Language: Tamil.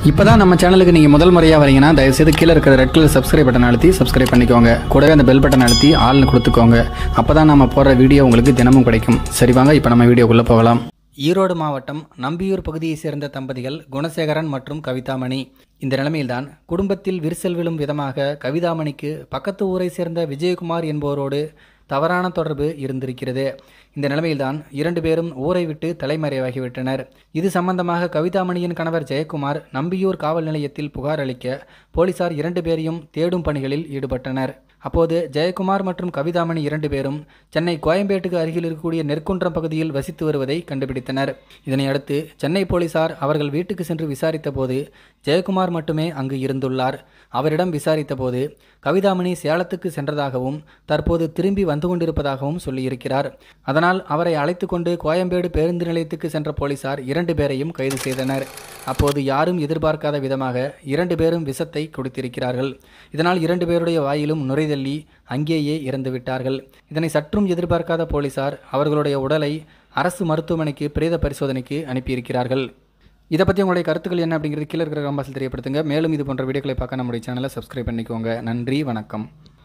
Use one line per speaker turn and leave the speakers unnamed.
இப்போ தான் நம்ம சேனலுக்கு நீங்கள் முதல் முறையாக வரீங்கன்னா தயவுசெய்து கீழே இருக்கிற ரெட் கலர் சப்ஸ்கிரைப் பட்டன் அழுத்தி சப்ஸ்கிரைப் பண்ணிக்கோங்க கூடவே அந்த பெல் பட்டன் அழுத்தி ஆள்னு கொடுத்துக்கோங்க அப்போ தான் நம்ம போடுற வீடியோ உங்களுக்கு தினமும் கிடைக்கும் சரி வாங்க இப்போ நம்ம வீடியோக்குள்ளே போகலாம் ஈரோடு மாவட்டம் நம்பியூர் பகுதியைச் சேர்ந்த தம்பதிகள் குணசேகரன் மற்றும் கவிதாமணி இந்த நிலைமையில்தான் குடும்பத்தில் விரிசல் விழும் விதமாக கவிதாமணிக்கு பக்கத்து ஊரை சேர்ந்த விஜயகுமார் என்பவரோடு தவறான தொடர்பு இருந்திருக்கிறது இந்த நிலைமையில்தான் இரண்டு பேரும் ஊரை விட்டு தலைமறைவாகிவிட்டனர் இது சம்பந்தமாக கவிதாமணியின் கணவர் ஜெயக்குமார் நம்பியூர் காவல் நிலையத்தில் புகார் அளிக்க போலீசார் இரண்டு பேரையும் தேடும் பணிகளில் ஈடுபட்டனர் அப்போது ஜெயக்குமார் மற்றும் கவிதாமணி இரண்டு பேரும் சென்னை கோயம்பேட்டுக்கு அருகில் இருக்கக்கூடிய நெற்குன்றம் பகுதியில் வசித்து வருவதை கண்டுபிடித்தனர் இதனை அடுத்து சென்னை போலீசார் அவர்கள் வீட்டுக்கு சென்று விசாரித்த போது ஜெயக்குமார் மட்டுமே அங்கு இருந்துள்ளார் அவரிடம் விசாரித்த போது கவிதாமணி சேலத்துக்கு சென்றதாகவும் தற்போது திரும்பி வந்து கொண்டிருப்பதாகவும் சொல்லியிருக்கிறார் அதனால் அவரை அழைத்து கொண்டு கோயம்பேடு பேருந்து நிலையத்துக்கு சென்ற போலீசார் இரண்டு பேரையும் கைது செய்தனர் அப்போது யாரும் எதிர்பார்க்காத விதமாக இரண்டு பேரும் விஷத்தை குடித்திருக்கிறார்கள் இதனால் இரண்டு பேருடைய வாயிலும் நுரைதள்ளி அங்கேயே இறந்து விட்டார்கள் இதனை சற்றும் எதிர்பார்க்காத போலீசார் அவர்களுடைய உடலை அரசு மருத்துவமனைக்கு பிரேத பரிசோதனைக்கு அனுப்பியிருக்கிறார்கள் இதை பற்றி உங்களுடைய கருத்துக்கள் என்ன அப்படிங்கிறது கீழே இருக்கிற கம்பாசில் தெரியப்படுத்துங்க மேலும் இது போன்ற வீடியோக்களை பார்க்க நம்முடைய சேனலை சப்ஸ்கிரைப் பண்ணிக்கோங்க நன்றி வணக்கம்